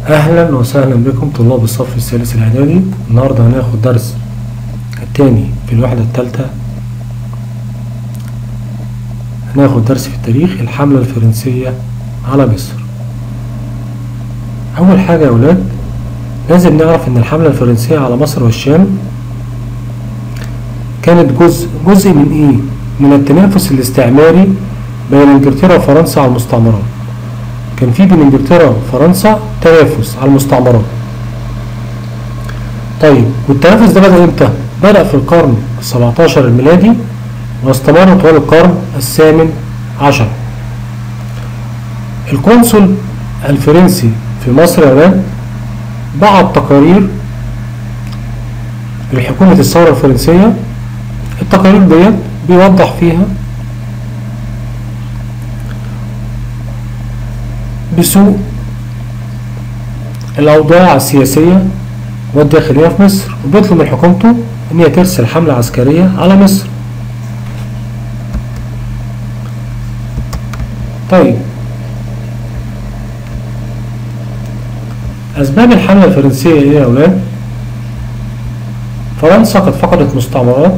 أهلا وسهلا بكم طلاب الصف الثالث الإعدادي النهاردة هناخد درس التاني في الوحدة التالتة هناخد درس في التاريخ الحملة الفرنسية على مصر أول حاجة يا ولاد لازم نعرف إن الحملة الفرنسية على مصر والشام كانت جزء جزء من إيه؟ من التنافس الاستعماري بين إنجلترا وفرنسا على المستعمرات كان في بين انجلترا وفرنسا تنافس على المستعمرات طيب والتنافس ده بدأ امتى؟ بدأ في القرن السبعتاشر الميلادي واستمر طوال القرن الثامن عشر القنصل الفرنسي في مصر يا ولاد بعت تقارير لحكومة الثورة الفرنسية التقارير ديت بيوضح فيها بسوء الأوضاع السياسية والداخلية في مصر وبيطلب من حكومته إن هي ترسل حملة عسكرية على مصر طيب أسباب الحملة الفرنسية إيه يا أولاد؟ فرنسا قد فقدت مستعمرات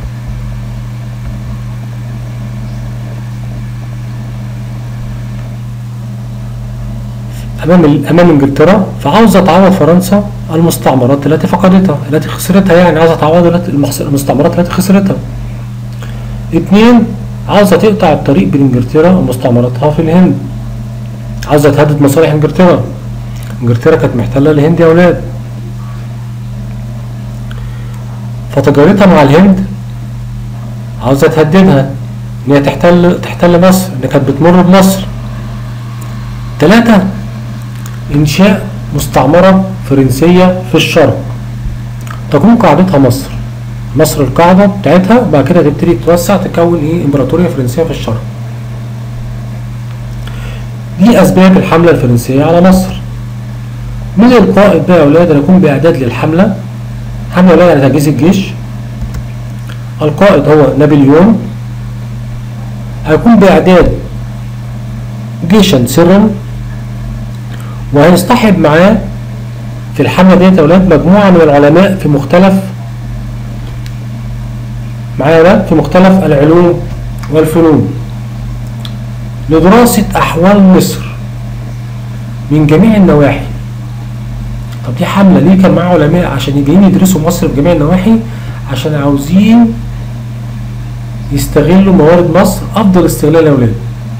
امام امام انجلترا فعاوزه تعوض فرنسا المستعمرات التي فقدتها التي خسرتها يعني عاوزه تعوض المستعمرات التي خسرتها اثنين عاوزه تقطع الطريق بين انجلترا ومستعمراتها في الهند عاوزه تهدد مصالح انجلترا انجلترا كانت محتله الهند يا اولاد فتجارتها مع الهند عاوزه تهددها ان هي تحتل تحتل مصر ان كانت بتمر بمصر ثلاثة إنشاء مستعمرة فرنسية في الشرق تكون قاعدتها مصر مصر القاعدة بتاعتها بعد كده تبتدي تتوسع تكون إيه إمبراطورية فرنسية في الشرق دي أسباب الحملة الفرنسية على مصر من القائد بقى يا أولاد أن يكون بإعداد للحملة حملة أولاد على تجهيز الجيش القائد هو نابليون هيكون بإعداد جيشا سرا وهيصطحب معاه في الحملة ديت يا أولاد مجموعة من العلماء في مختلف معايا في مختلف العلوم والفنون لدراسة أحوال مصر من جميع النواحي طب دي حملة ليه كان معاه علماء عشان جايين يدرسوا مصر بجميع النواحي عشان عاوزين يستغلوا موارد مصر أفضل استغلال يا أولاد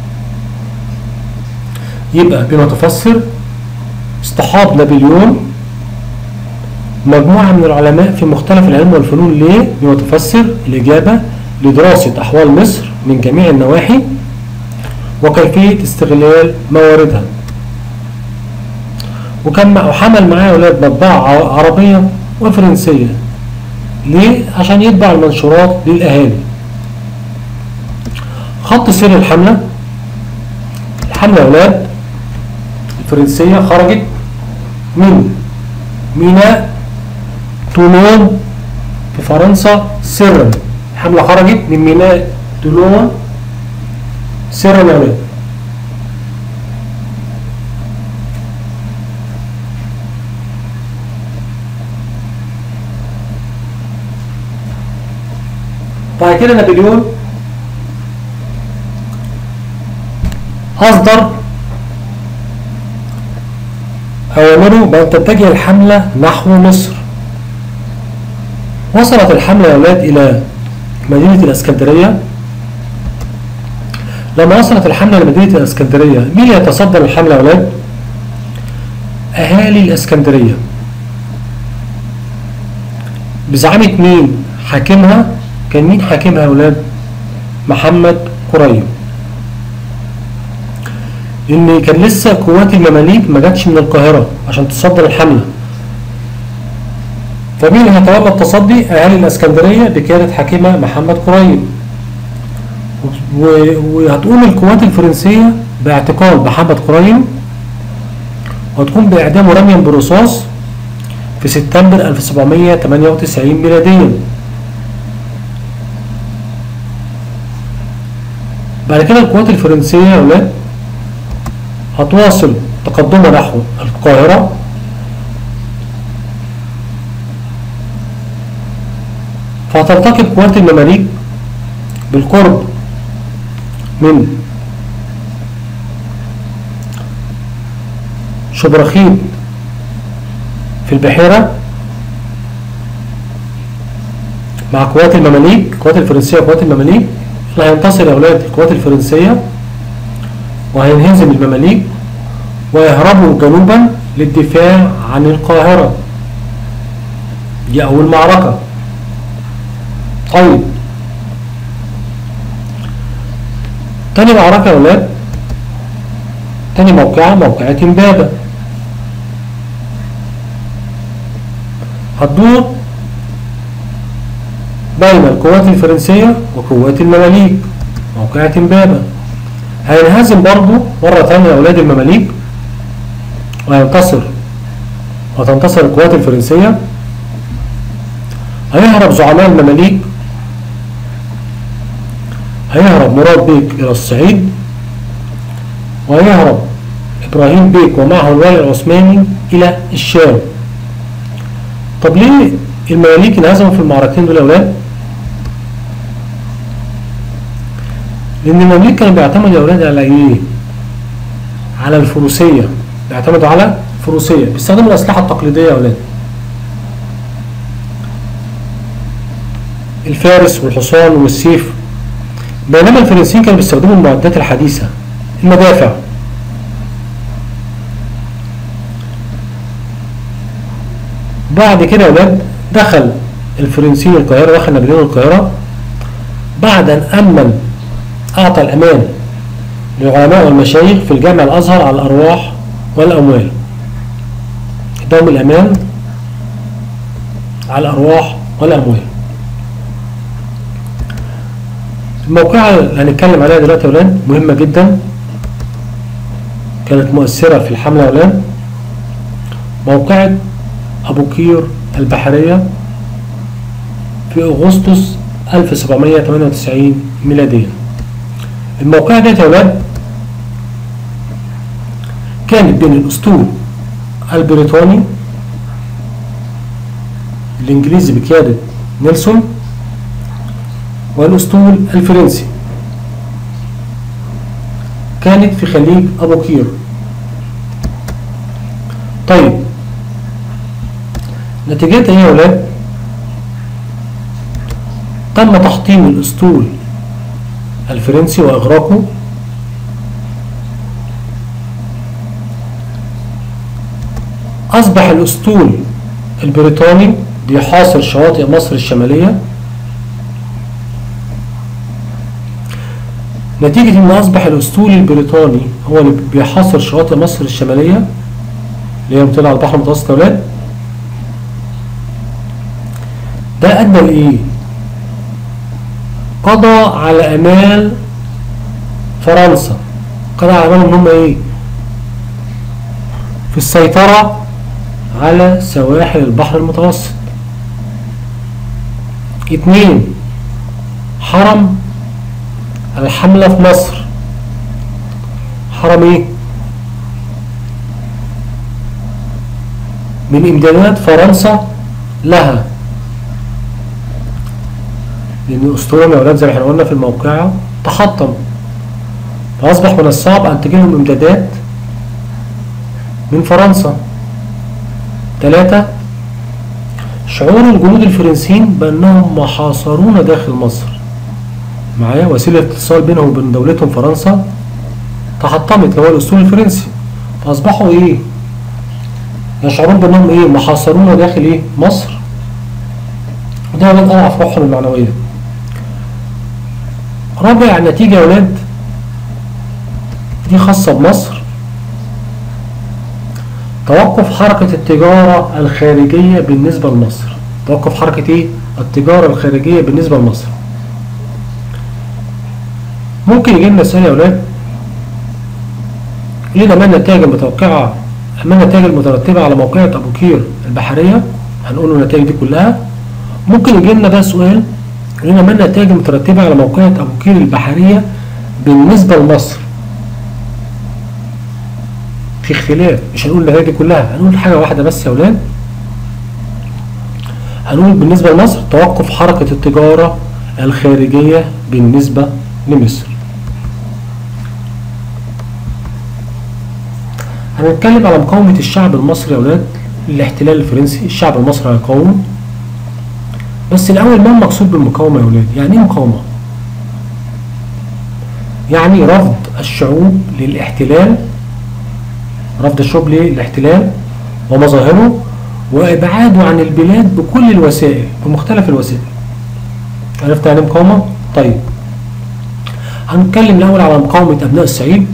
يبقى بما تفسر اصطحاب نابليون مجموعة من العلماء في مختلف العلم والفنون ليه؟ بما تفسر الإجابة لدراسة أحوال مصر من جميع النواحي وكيفية استغلال مواردها وكان وحمل معاه أولاد مطبعة عربية وفرنسية ليه؟ عشان يطبع المنشورات للأهالي خط سير الحملة الحملة يا أولاد الفرنسية خرجت من ميناء تولون في فرنسا سرا الحملة خرجت من ميناء تولون سرا يا ولاد بعد كده نابليون أصدر أوامره بأن تتجه الحملة نحو مصر وصلت الحملة يا أولاد إلى مدينة الإسكندرية لما وصلت الحملة لمدينة الإسكندرية مين اللي يتصدر الحملة يا أولاد؟ أهالي الإسكندرية بزعامة مين حاكمها؟ كان مين حاكمها يا أولاد؟ محمد قريب ان كان لسه قوات المماليك ما جاتش من القاهره عشان تصدر الحمله فمين اللي هيتولى التصدي اهالي الاسكندريه بقياده حاكمه محمد قريب وهتقوم القوات الفرنسيه باعتقال محمد قريب وهتقوم باعدامه رميا برصاص في سبتمبر 1798 ميلاديا بعد كده القوات الفرنسيه يا اولاد هتواصل تقدمها نحو القاهرة فهتلتقي بقوات المماليك بالقرب من شبرخيت في البحيرة مع قوات المماليك القوات الفرنسية وقوات المماليك اللي هينتصر يا أولاد القوات الفرنسية وهينهزم المماليك ويهربوا جنوبا للدفاع عن القاهرة دي أول معركة طيب تاني معركة يا أولاد تاني موقعة موقعة إمبابة هتدور بين القوات الفرنسية وقوات المماليك موقعة إمبابة هينهزم برضو مرة تانية أولاد المماليك وينتصر وتنتصر القوات الفرنسية هيهرب زعماء المماليك هيهرب مراد بيك إلى الصعيد ويهرب إبراهيم بيك ومعه الوالي العثماني إلى الشام طب ليه المماليك انهزموا في المعركتين دول يا أولاد؟ لأن المماليك كانوا بيعتمدوا يا أولاد على إيه؟ على الفروسية بيعتمدوا على الفروسية بيستخدموا الأسلحة التقليدية يا أولاد الفارس والحصان والسيف بينما الفرنسيين كانوا بيستخدموا المعدات الحديثة المدافع بعد كده يا ولاد دخل الفرنسيين القاهرة دخل نابليون القاهرة بعد أن أمن أعطى الأمان للعلماء والمشايخ في الجامع الأزهر على الأرواح والأموال اداهم الأمان على الأرواح والأموال الموقعة اللي هنتكلم عليها دلوقتي يا ولاد مهمة جدا كانت مؤثرة في الحملة يا ولاد موقعة أبو قير البحرية في أغسطس 1798 ميلاديا الموقعة ديت يا ولاد كانت بين الأسطول البريطاني الإنجليزي بقيادة نيلسون والأسطول الفرنسي كانت في خليج أبو قير طيب نتيجتها ايه يا ولاد تم تحطيم الاسطول الفرنسي واغراقه اصبح الاسطول البريطاني بيحاصر شواطئ مصر الشماليه نتيجة ان اصبح الاسطول البريطاني هو اللي بيحاصر شواطئ مصر الشمالية اللي هي بتطلع على البحر المتوسط يا ولاد ده ادى لايه قضى على امال فرنسا قضى على امالهم ان هم ايه في السيطرة على سواحل البحر المتوسط اتنين حرم الحملة في مصر حرم ايه من امدادات فرنسا لها لان اسطولهم يا اولاد زي ما احنا قلنا في الموقعة تحطم فاصبح من الصعب ان تجيلهم امدادات من فرنسا ثلاثة شعور الجنود الفرنسيين بانهم محاصرون داخل مصر معايا وسيلة اتصال بينهم وبين دولتهم فرنسا تحطمت اللي هو الاسطول الفرنسي فاصبحوا ايه يشعرون بانهم ايه محاصرون داخل ايه مصر وده من اضعف روحهم المعنويه رابع نتيجه يا ولاد دي خاصه بمصر توقف حركه التجاره الخارجيه بالنسبه لمصر توقف حركه ايه التجاره الخارجيه بالنسبه لمصر ممكن يجي لنا سؤال يا ولاد لنا ما النتائج المتوقعه أما النتائج المترتبة على موقعة أبو قير البحرية هنقول له النتائج دي كلها ممكن يجي لنا بقى سؤال لنا ما النتائج المترتبة على موقعة أبو قير البحرية بالنسبة لمصر في اختلاف مش هنقول النتائج دي كلها هنقول حاجة واحدة بس يا ولاد هنقول بالنسبة لمصر توقف حركة التجارة الخارجية بالنسبة لمصر هنتكلم على مقاومة الشعب المصري يا أولاد للاحتلال الفرنسي الشعب المصري هيقاوم بس الأول ما المقصود بالمقاومة يا أولاد يعني إيه مقاومة؟ يعني رفض الشعوب للاحتلال رفض الشعوب للاحتلال ومظاهره وإبعاده عن البلاد بكل الوسائل بمختلف الوسائل عرفت يعني مقاومة؟ طيب هنتكلم الأول على مقاومة أبناء الصعيد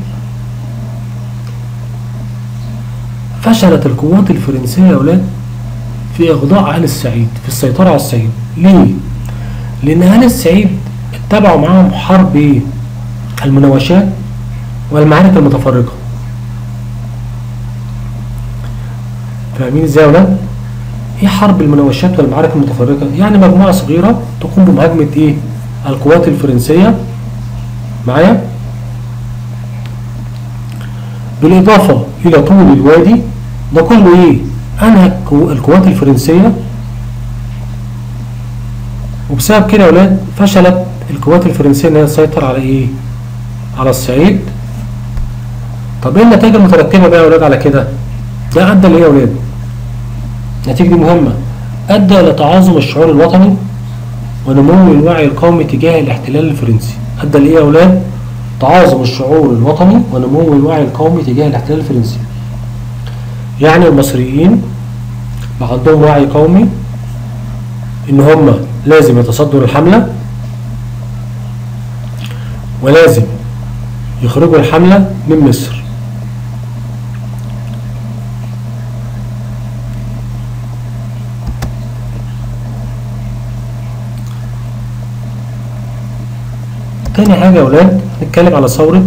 فشلت القوات الفرنسية يا أولاد في إغضاء أهل الصعيد في السيطرة على الصعيد ليه؟ لأن أهل الصعيد اتبعوا معاهم حرب إيه؟ المناوشات والمعارك المتفرقة فاهمين ازاي يا ولاد؟ ايه حرب المناوشات والمعارك المتفرقة؟ يعني مجموعة صغيرة تقوم بمهاجمة ايه؟ القوات الفرنسية معايا؟ بالإضافة إلى طول الوادي ده كله ايه؟ أنهى القوات الفرنسية وبسبب كده يا ولاد فشلت القوات الفرنسية إن هي تسيطر على ايه؟ على الصعيد طب ايه النتائج المترتبة بقى يا ولاد على كده؟ ده أدى لإيه يا ولاد؟ النتيجة دي مهمة أدى إلى تعاظم الشعور الوطني ونمو الوعي القومي تجاه الاحتلال الفرنسي أدى لإيه يا أولاد؟ تعاظم الشعور الوطني ونمو الوعي القومي تجاه الاحتلال الفرنسي يعني المصريين بقى عندهم وعي قومي إن هم لازم يتصدوا الحملة ولازم يخرجوا الحملة من مصر تاني حاجة يا ولاد نتكلم على ثورة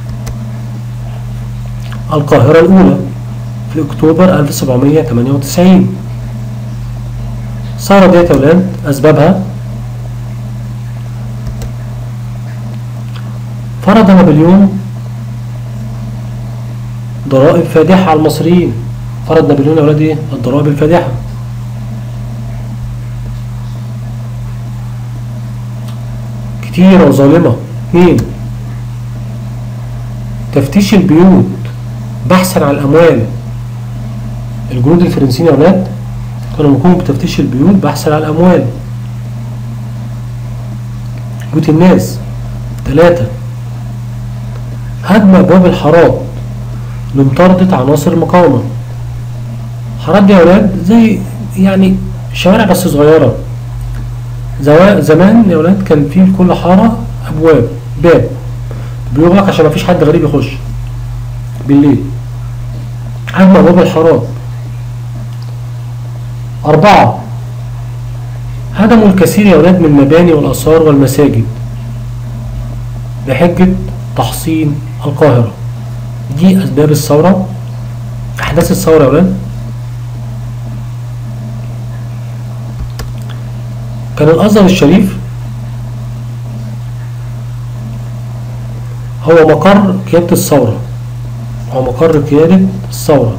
القاهرة الأولى في أكتوبر 1798 الثورة ديت يا ولاد أسبابها فرض نابليون ضرائب فادحة على المصريين فرض نابليون يا ولاد إيه؟ الضرائب الفادحة كتيرة وظالمة اثنين تفتيش البيوت بحثا عن الأموال الجنود الفرنسيين يا ولاد كانوا بيقوموا بتفتيش البيوت بحثا عن الأموال بيوت الناس ثلاثة هدم أبواب الحارات لمطاردة عناصر المقاومة الحارات دي يا ولاد زي يعني شوارع بس صغيرة زمان يا ولاد كان في لكل حارة أبواب باب بيغلق عشان مفيش حد غريب يخش بالليل هدم أبواب الحارات أربعة هدموا الكثير يا ولاد من المباني والآثار والمساجد بحجة تحصين القاهرة دي أسباب الثورة أحداث الثورة يا ولاد كان الأزهر الشريف هو مقر قيادة الثورة هو مقر قيادة الثورة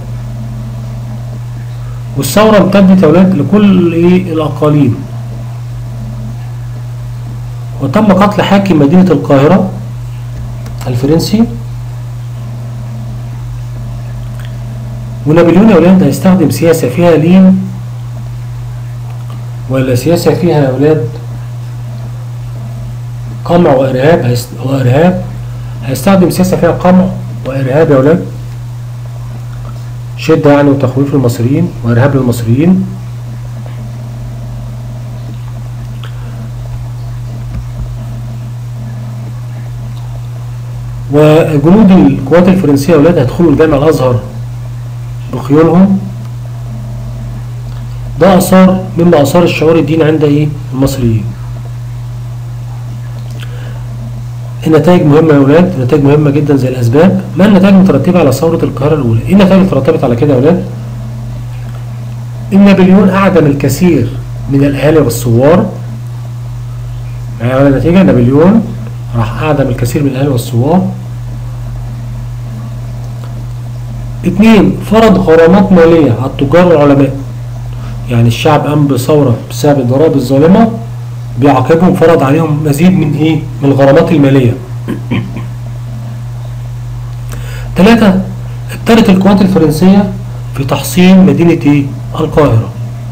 والثورة امتدت يا ولاد لكل ايه الأقاليم وتم قتل حاكم مدينة القاهرة الفرنسي ونابليون يا ولاد هيستخدم سياسة فيها لين ولا سياسة فيها يا ولاد قمع وإرهاب هيست... وإرهاب هيستخدم سياسة فيها قمع وإرهاب يا ولاد شدة يعني وتخويف المصريين وإرهاب للمصريين وجنود القوات الفرنسية يا ولاد هيدخلوا الجامع الأزهر بخيولهم ده أثار مما أثار الشعور الديني عند إيه المصريين النتائج مهمة يا ولاد نتائج مهمة جدا زي الأسباب ما النتائج المترتبة على ثورة القاهرة الأولى إيه النتائج اللي ترتبت على كده يا ولاد إن نابليون أعدم الكثير من الأهالي والثوار معايا ولا نتيجة نابليون راح أعدم الكثير من الأهالي والثوار اتنين فرض غرامات مالية على التجار والعلماء يعني الشعب قام بثورة بسبب الضرائب الظالمة بيعاقبهم وفرض عليهم مزيد من ايه من الغرامات المالية ثلاثة ابتدت القوات الفرنسية في تحصين مدينة ايه القاهرة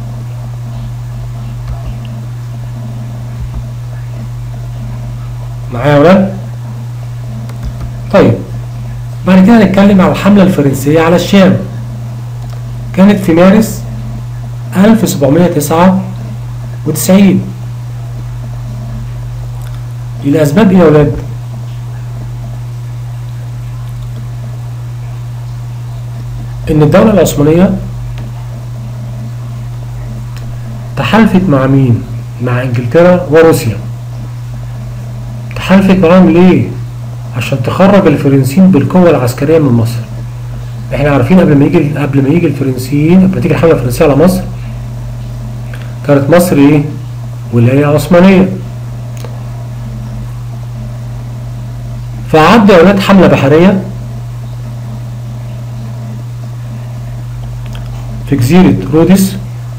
معايا يا ولاد طيب بعد كده هنتكلم على الحملة الفرنسية على الشام كانت في مارس 1799 الأسباب إيه يا ولاد؟ إن الدولة العثمانية تحالفت مع مين؟ مع إنجلترا وروسيا تحالفت معاهم ليه؟ عشان تخرج الفرنسيين بالقوة العسكرية من مصر احنا عارفين قبل ما يجي قبل ما يجي الفرنسيين قبل ما تيجي الحملة الفرنسية على مصر كانت مصر ايه؟ ولاية عثمانية فعد يا ولاد حملة بحرية في جزيرة رودس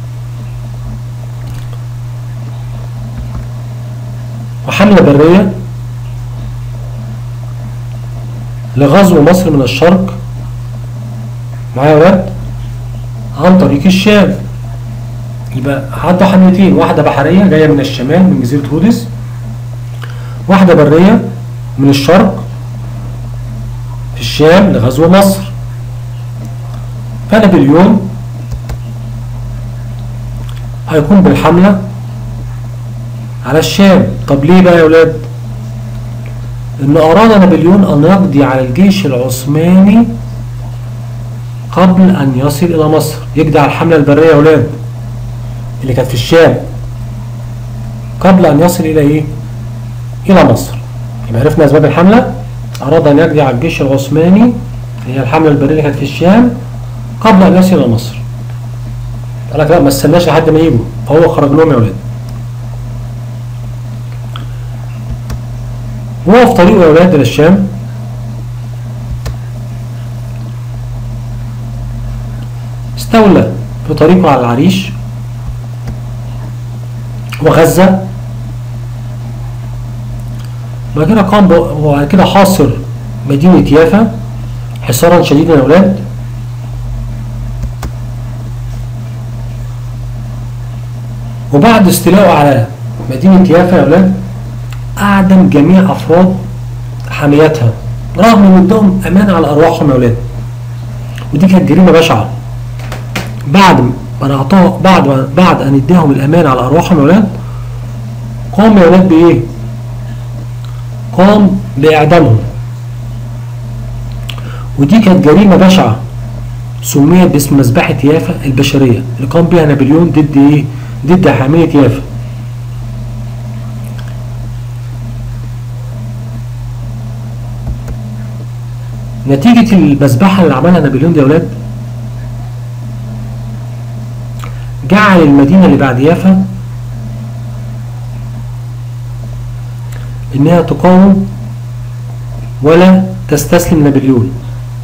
وحملة برية لغزو مصر من الشرق معايا يا ولاد عن طريق الشام يبقى عدوا حملتين واحدة بحرية جاية من الشمال من جزيرة رودس واحدة برية من الشرق في الشام لغزو مصر فنابليون هيكون بالحملة على الشام طب ليه بقى يا ولاد ان اراد نابليون ان يقضي على الجيش العثماني قبل ان يصل الى مصر يقضي على الحملة البرية يا ولاد اللي كانت في الشام قبل ان يصل الى ايه الى مصر يبقى عرفنا اسباب الحملة اراد ان يقضي على الجيش العثماني هي الحملة البرية اللي كانت في الشام قبل ان يصل الى مصر قال لك لا ما استناش لحد ما يجوا فهو خرج لهم يا ولاد وهو في طريقه يا ولاد الى الشام استولى في طريقه على العريش وغزة بعد كده قام ب- وبعد كده حاصر مدينة يافا حصارا شديدا يا ولاد وبعد استيلائه على مدينة يافا يا ولاد أعدم جميع أفراد حمايتها رغم إن ادهم أمان على أرواحهم يا ولاد ودي كانت جريمة بشعة بعد ما أعطاه بعد بعد أن اداهم الأمان على أرواحهم يا ولاد قام يا ولاد بإيه؟ قام بإعدامهم ودي كانت جريمة بشعة سميت باسم مذبحة يافا البشرية اللي قام بها نابليون ضد إيه؟ ضد حامية يافا نتيجة المذبحة اللي عملها نابليون دي يا ولاد جعل المدينة اللي بعد يافا إنها تقاوم ولا تستسلم نابليون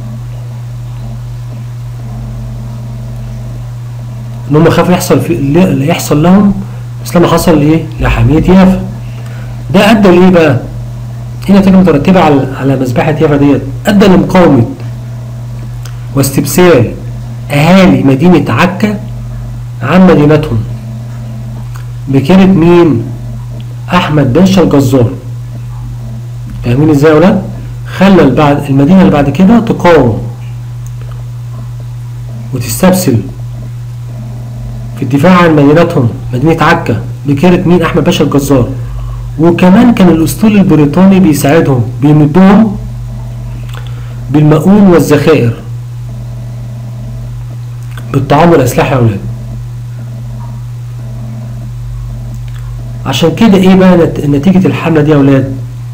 إن هم خافوا يحصل في اللي يحصل لهم مثل ما حصل لإيه؟ لحامية يافا ده أدى لإيه بقى؟ هنا تيجي مترتبة على على مذبحة يافا ديت أدى لمقاومة واستبسال أهالي مدينة عكا عن مدينتهم بكلمة مين؟ أحمد باشا الجزار فاهمين ازاي يا ولاد؟ خلى البعد المدينة اللي بعد كده تقاوم وتستبسل في الدفاع عن مدينتهم مدينة عكا بكلمة مين؟ أحمد باشا الجزار وكمان كان الاسطول البريطاني بيساعدهم بيمدهم بالمؤون والذخائر بالطعام والاسلحه يا اولاد عشان كده ايه بقى نت- نتيجه الحمله دي يا اولاد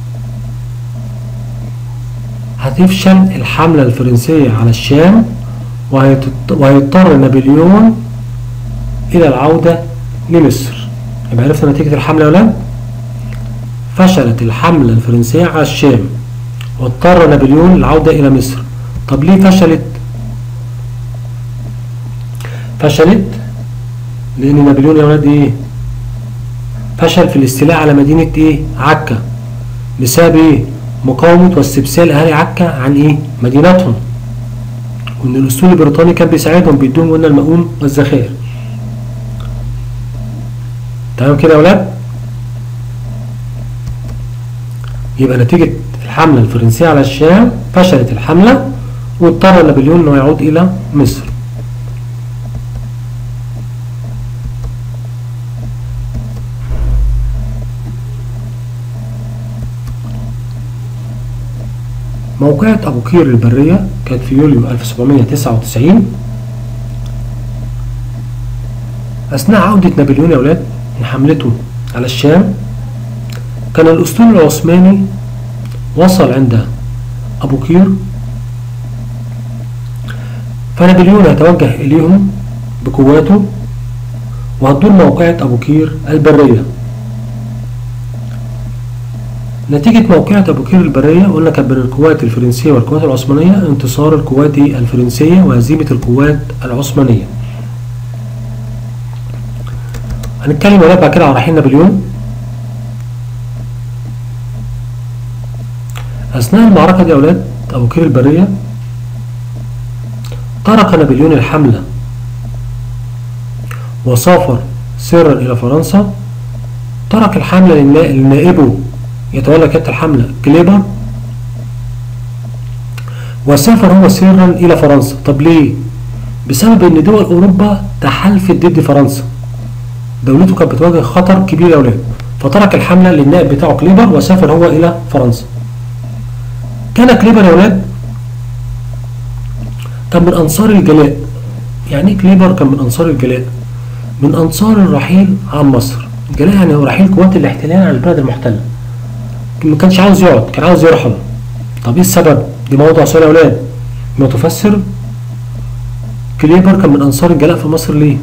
هتفشل الحمله الفرنسيه على الشام وهيتط- وهيضطر نابليون الى العوده لمصر يبقى عرفنا نتيجه الحمله يا اولاد فشلت الحملة الفرنسية على الشام واضطر نابليون للعودة إلى مصر طب ليه فشلت؟ فشلت لان نابليون يا ولاد ايه فشل في الاستيلاء على مدينة ايه عكا بسبب ايه مقاومة واستبسال اهالي عكا عن ايه مدينتهم وان الاسطول البريطاني كان بيساعدهم بيدوهم قلنا المؤون والذخائر تمام كده يا ولاد يبقى نتيجة الحملة الفرنسية على الشام فشلت الحملة واضطر نابليون انه يعود الى مصر موقعة أبو قير البرية كانت في يوليو 1799 أثناء عودة نابليون يا ولاد من حملته على الشام كان الأسطول العثماني وصل عند أبو قير فنابليون يتوجه إليهم بقواته وهتدور موقعة أبو قير البرية نتيجة موقعة أبو قير البرية قلنا كانت بين القوات الفرنسية والقوات العثمانية انتصار القوات الفرنسية وهزيمة القوات العثمانية هنتكلم ولا بعد كده عن رحيل نابليون أثناء المعركة دي يا أولاد أبو قير البرية ترك نابليون الحملة وسافر سرا إلى فرنسا ترك الحملة لنائبه يتولى كانت الحملة كليبر وسافر هو سرا إلى فرنسا طب ليه؟ بسبب إن دول أوروبا تحالفت ضد فرنسا دولته كانت بتواجه خطر كبير يا أولاد فترك الحملة للنائب بتاعه كليبر وسافر هو إلى فرنسا كان كليبر يا أولاد كان من أنصار الجلاء يعني إيه كليبر كان من أنصار الجلاء من أنصار الرحيل عن مصر الجلاء يعني هو رحيل قوات الاحتلال عن البلد المحتلة ما كانش عاوز يقعد كان عاوز يرحل طب ايه السبب دي موضوع سؤال يا اولاد ما تفسر كليبر كان من انصار الجلاء في مصر ليه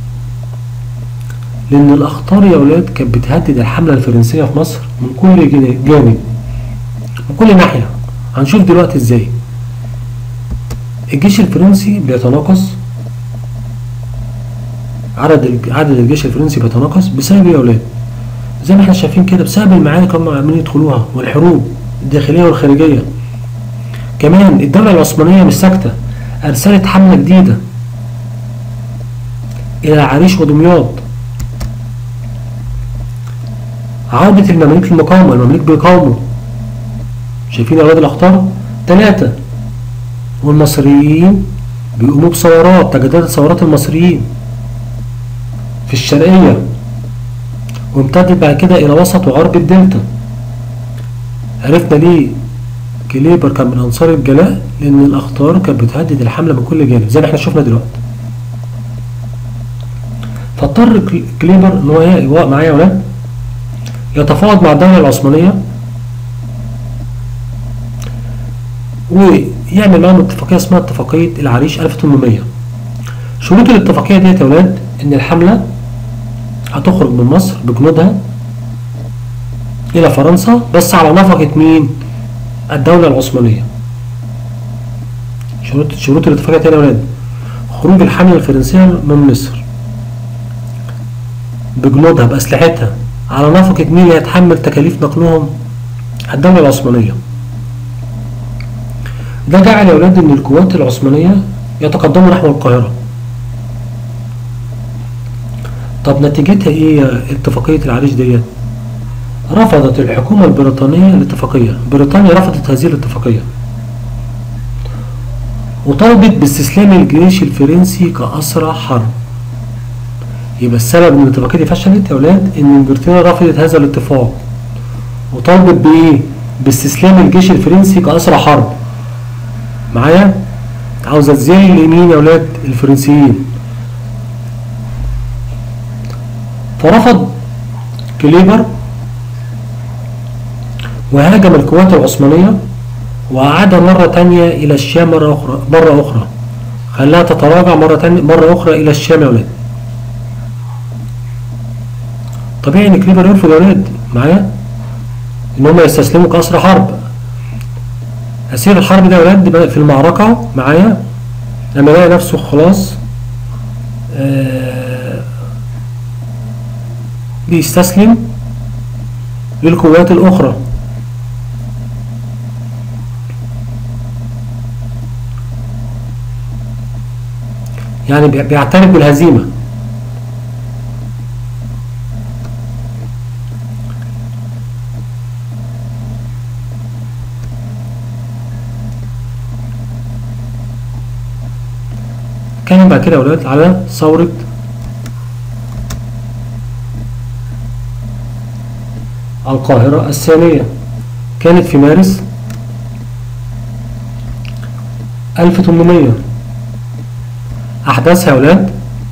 لان الاخطار يا اولاد كانت بتهدد الحمله الفرنسيه في مصر من كل جانب من كل ناحيه هنشوف دلوقتي ازاي الجيش الفرنسي بيتناقص عدد عدد الجيش الفرنسي بيتناقص بسبب ايه يا اولاد زي ما احنا شايفين كده بسبب المعارك هم عمالين يدخلوها والحروب الداخليه والخارجيه كمان الدوله العثمانيه مش ساكته ارسلت حمله جديده الى العريش ودمياط عودة المماليك المقاومة المماليك بيقاوموا شايفين يا اولاد الاخطار ثلاثة والمصريين بيقوموا بثورات تجددت ثورات المصريين في الشرقية وامتدت بعد كده إلى وسط وغرب الدلتا عرفنا ليه كليبر كان من أنصار الجلاء لأن الأخطار كانت بتهدد الحملة من كل جانب زي ما احنا شفنا دلوقتي فاضطر كليبر إن هو معايا يا ولاد يتفاوض مع الدولة العثمانية ويعمل معاهم اتفاقية اسمها اتفاقية العريش 1800 شروط الاتفاقية ديت يا ولاد إن الحملة هتخرج من مصر بجنودها إلى فرنسا بس على نفقة مين؟ الدولة العثمانية. شروط شروط الاتفاقية تاني يا ولاد خروج الحملة الفرنسية من مصر بجنودها بأسلحتها على نفقة مين اللي هيتحمل تكاليف نقلهم؟ الدولة العثمانية. ده جعل يا ولاد إن القوات العثمانية يتقدموا نحو القاهرة. طب نتيجتها ايه اتفاقية العريش ديت رفضت الحكومة البريطانية الاتفاقية بريطانيا رفضت هذه الاتفاقية وطالبت باستسلام الجيش الفرنسي كأسرى حرب يبقى السبب ان الاتفاقية دي فشلت يا اولاد ان انجلترا رفضت هذا الاتفاق وطالبت بايه باستسلام الجيش الفرنسي كأسرى حرب معايا عاوزة تذل مين يا اولاد الفرنسيين فرفض كليبر وهاجم القوات العثمانية وأعاد مرة تانية إلى الشام مرة أخرى مرة أخرى خلاها تتراجع مرة تانية مرة أخرى إلى الشام يا ولاد طبيعي إن كليبر يرفض يا ولاد معايا إن هم يستسلموا كأسر حرب أسير الحرب ده يا ولاد في المعركة معايا لما يلاقي نفسه خلاص آه بيستسلم للقوات الأخرى يعني بي- بيعترف بالهزيمة كان بعد كده يا ولاد على ثورة القاهرة الثانية كانت في مارس 1800 أحداثها يا ولاد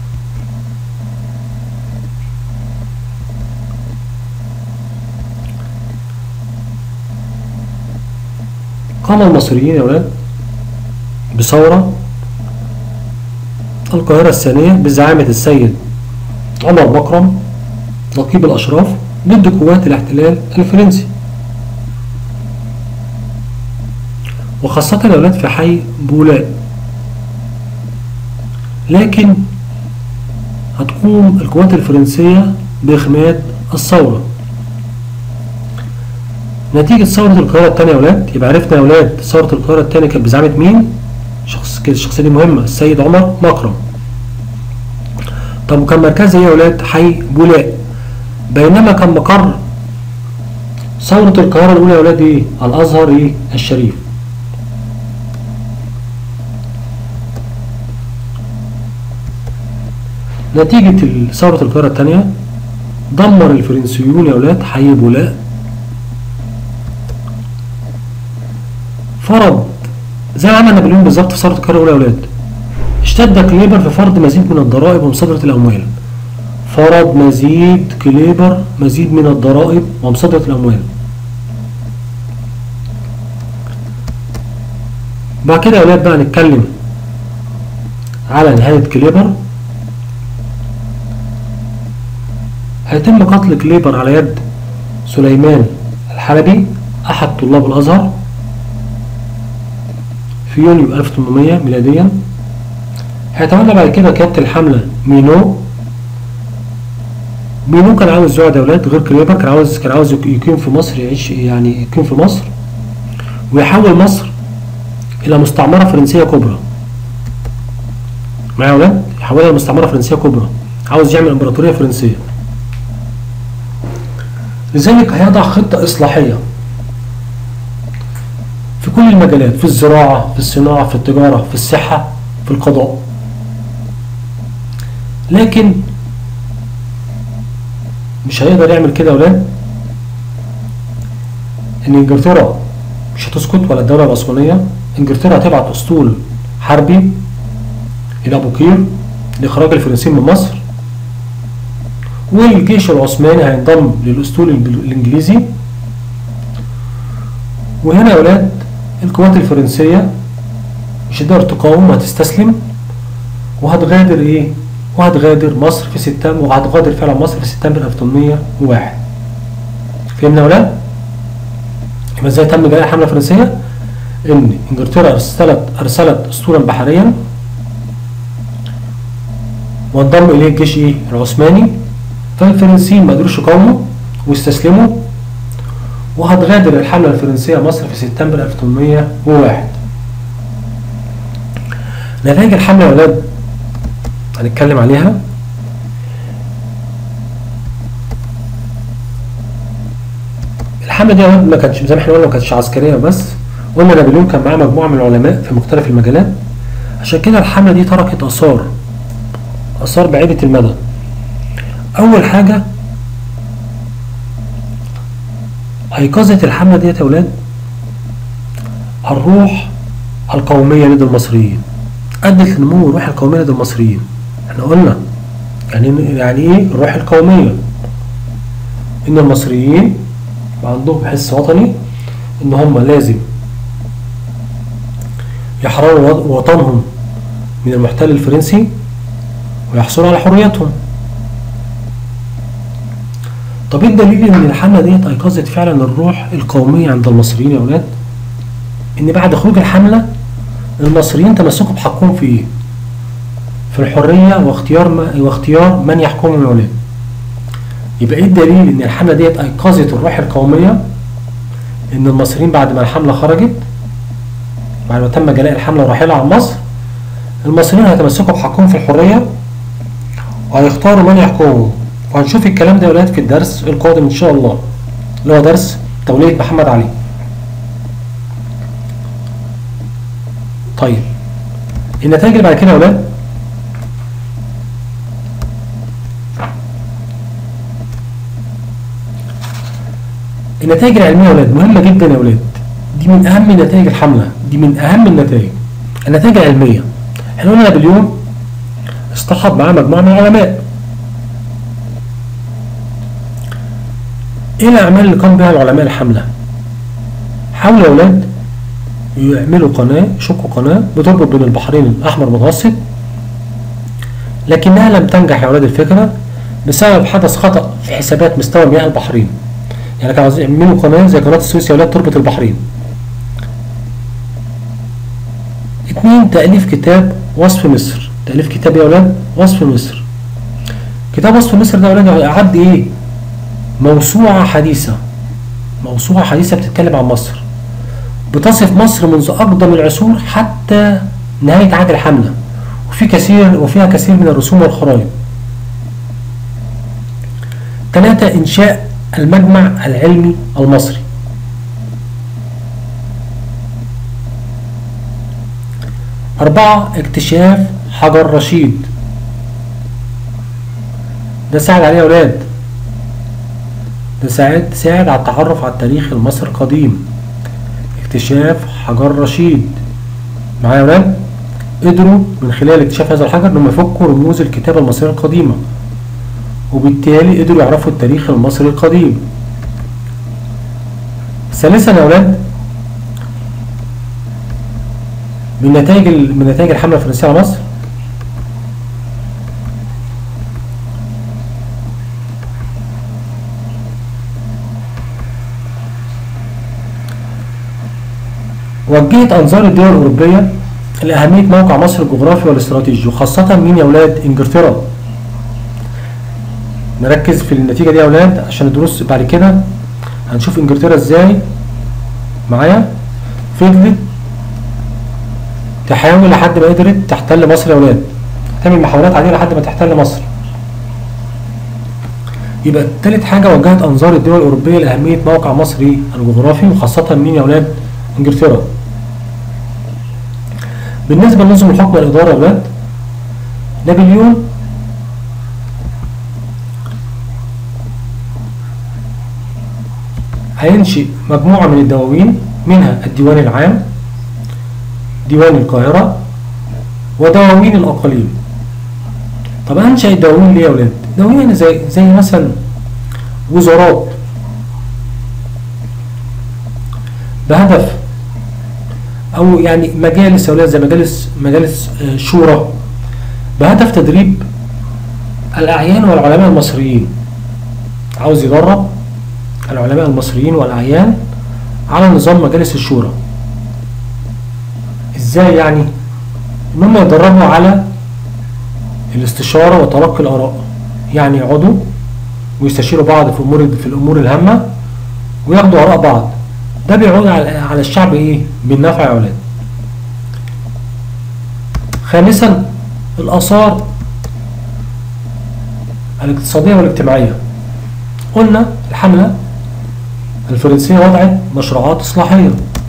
قام المصريين يا ولاد بثورة القاهرة الثانية بزعامة السيد عمر مكرم نقيب الأشراف ضد قوات الاحتلال الفرنسي وخاصة الأولاد في حي بولاق لكن هتقوم القوات الفرنسية بإخماد الثورة نتيجة ثورة القاهرة الثانية يا ولاد يبقى عرفنا يا ولاد ثورة القاهرة الثانية كانت بزعامة مين؟ شخص كده الشخصية دي مهمة السيد عمر مكرم طب وكان مركزها ايه يا ولاد؟ حي بولاق بينما كان مقر ثورة القاهرة الأولى يا ولاد ايه؟ الأزهر ايه؟ الشريف نتيجة ثورة القاهرة الثانية دمر الفرنسيون يا ولاد حي بولاق فرض زي ما عمل نابليون بالظبط في ثورة القاهرة الأولى يا ولاد اشتد كليبر في فرض مزيد من الضرائب ومصادرة الأموال فرض مزيد كليبر مزيد من الضرائب ومصادرة الأموال بعد كده يا ولاد بقى نتكلم على نهاية كليبر هيتم قتل كليبر على يد سليمان الحلبي أحد طلاب الأزهر في يونيو 1800 ميلاديا هيتولى بعد كده قيادة الحملة مينو مينو كان عاوز يقعد أولاد غير كليبر كان عاوز كان عاوز يقيم في مصر يعيش يعني يقيم في مصر ويحول مصر إلى مستعمرة فرنسية كبرى معايا يا ولاد يحولها إلى مستعمرة فرنسية كبرى عاوز يعمل إمبراطورية فرنسية لذلك هيضع خطة إصلاحية في كل المجالات في الزراعة في الصناعة في التجارة في الصحة في القضاء لكن مش هيقدر يعمل كده يا ولاد ان انجلترا مش هتسكت ولا الدولة العثمانية انجلترا هتبعت اسطول حربي الى ابو قير لاخراج الفرنسيين من مصر والجيش العثماني هينضم للاسطول الانجليزي وهنا يا ولاد القوات الفرنسية مش هتقدر تقاوم وهتستسلم وهتغادر ايه وهتغادر مصر في سبتمبر وهتغادر فعلا مصر في سبتمبر 1801 فهمنا يا ولاد؟ يبقى ازاي تم جرائم حملة فرنسية؟ ان انجلترا ارسلت ارسلت اسطولا بحريا وانضم اليه الجيش ايه؟ العثماني فالفرنسيين ما قدروش يقاوموا واستسلموا وهتغادر الحملة الفرنسية مصر في سبتمبر 1801 نتائج الحملة يا ولاد هنتكلم عليها الحملة دي يا ولاد ما كانتش زي ما احنا قلنا ما كانتش عسكرية بس قلنا نابليون كان معاه مجموعة من العلماء في مختلف المجالات عشان كده الحملة دي تركت آثار آثار بعيدة المدى أول حاجة أيقظة الحملة ديت يا ولاد الروح القومية لدى المصريين أدت لنمو الروح القومية لدى المصريين احنا قلنا يعني يعني ايه الروح القومية إن المصريين عندهم حس وطني إن هم لازم يحرروا وطنهم من المحتل الفرنسي ويحصلوا على حريتهم طب ايه الدليل ان الحمله ديت ايقظت فعلا الروح القوميه عند المصريين يا اولاد ان بعد خروج الحمله المصريين تمسكوا بحقهم في ايه في الحريه واختيار ما واختيار من يحكمهم يا اولاد يبقى ايه الدليل ان الحمله ديت ايقظت الروح القوميه ان المصريين بعد ما الحمله خرجت بعد ما تم جلاء الحمله ورحيلها عن مصر المصريين هيتمسكوا بحقهم في الحريه وهيختاروا من يحكمهم وهنشوف الكلام ده يا ولاد في الدرس القادم ان شاء الله اللي هو درس توليه محمد علي طيب النتائج اللي بعد كده يا ولاد النتائج العلميه يا ولاد مهمه جدا يا ولاد دي من اهم نتائج الحمله دي من اهم النتائج النتائج العلميه احنا قلنا نابليون اصطحب معاه مجموعه من العلماء ايه الاعمال اللي قام بها العلماء الحمله حاولوا يا ولاد يعملوا قناه يشقوا قناه بتربط بين البحرين الاحمر والمتوسط لكنها لم تنجح يا ولاد الفكره بسبب حدث خطا في حسابات مستوى مياه البحرين يعني كانوا عايزين يعملوا قناه زي قناه السويس يا ولاد تربط البحرين اتنين تأليف كتاب وصف مصر تأليف كتاب يا ولاد وصف مصر كتاب وصف مصر ده يا ولاد أعد إيه موسوعة حديثة موسوعة حديثة بتتكلم عن مصر بتصف مصر منذ أقدم العصور حتى نهاية عهد الحملة وفي كثير وفيها كثير من الرسوم والخرائط ثلاثة إنشاء المجمع العلمي المصري أربعة اكتشاف حجر رشيد ده ساعد عليه يا أولاد ده ساعد ساعد على التعرف على التاريخ المصري القديم اكتشاف حجر رشيد معايا يا أولاد قدروا من خلال اكتشاف هذا الحجر انهم يفكوا رموز الكتابة المصرية القديمة وبالتالي قدروا يعرفوا التاريخ المصري القديم ثالثا يا أولاد من نتائج من نتائج الحملة الفرنسية على مصر وجهت أنظار الدول الأوروبية لأهمية موقع مصر الجغرافي والاستراتيجي وخاصة مين يا أولاد إنجلترا نركز في النتيجة دي يا أولاد عشان الدروس بعد كده هنشوف إنجلترا إزاي معايا فضلت تحاول لحد ما قدرت تحتل مصر يا أولاد تعمل محاولات عديدة لحد ما تحتل مصر يبقى تالت حاجة وجهت أنظار الدول الأوروبية لأهمية موقع مصر الجغرافي وخاصة مين يا أولاد إنجلترا بالنسبة لنظم الحكم والإدارة يا أولاد نابليون هينشئ مجموعة من الدواوين منها الديوان العام ديوان القاهرة ودواوين الأقاليم طب أنشأ الدواوين ليه يا أولاد؟ دواوين زي زي مثلا وزارات بهدف أو يعني مجالس يا أولاد زي مجالس مجالس شورى بهدف تدريب الأعيان والعلماء المصريين عاوز يدرب العلماء المصريين والأعيان على نظام مجالس الشورى ازاي يعني ان هم يدربوا على الاستشاره وتلقي الاراء يعني يقعدوا ويستشيروا بعض في امور في الامور الهامه وياخدوا اراء بعض ده بيعود على على الشعب ايه بالنفع يا اولاد خامسا الاثار الاقتصاديه والاجتماعيه قلنا الحمله الفرنسيه وضعت مشروعات اصلاحيه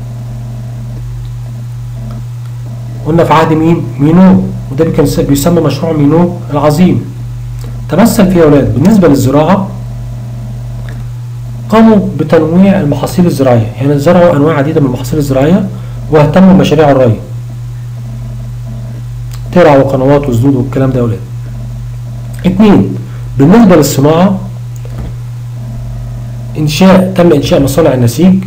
قلنا في عهد مين؟ مينو وده كان بيسمى مشروع مينو العظيم تمثل فيه يا اولاد بالنسبه للزراعه قاموا بتنويع المحاصيل الزراعيه يعني زرعوا انواع عديده من المحاصيل الزراعيه واهتموا بمشاريع الري ترع وقنوات وسدود والكلام ده يا اولاد اتنين بالنسبه للصناعه انشاء تم انشاء مصانع النسيج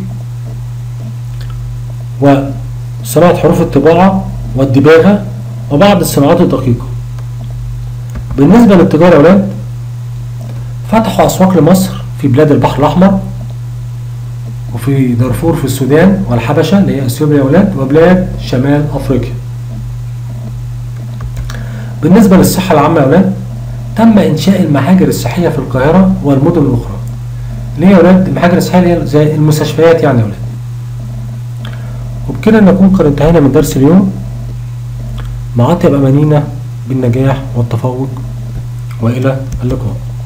وصناعه حروف الطباعه والدباغة وبعض الصناعات الدقيقة بالنسبة للتجارة يا أولاد فتحوا أسواق لمصر في بلاد البحر الأحمر وفي دارفور في السودان والحبشة اللي هي أثيوبيا يا أولاد وبلاد شمال أفريقيا بالنسبة للصحة العامة يا أولاد تم إنشاء المحاجر الصحية في القاهرة والمدن الأخرى ليه يا ولاد المحاجر الصحية اللي هي زي المستشفيات يعني يا ولاد وبكده نكون قد انتهينا من درس اليوم مع أطيب أمانينا بالنجاح والتفوق وإلى اللقاء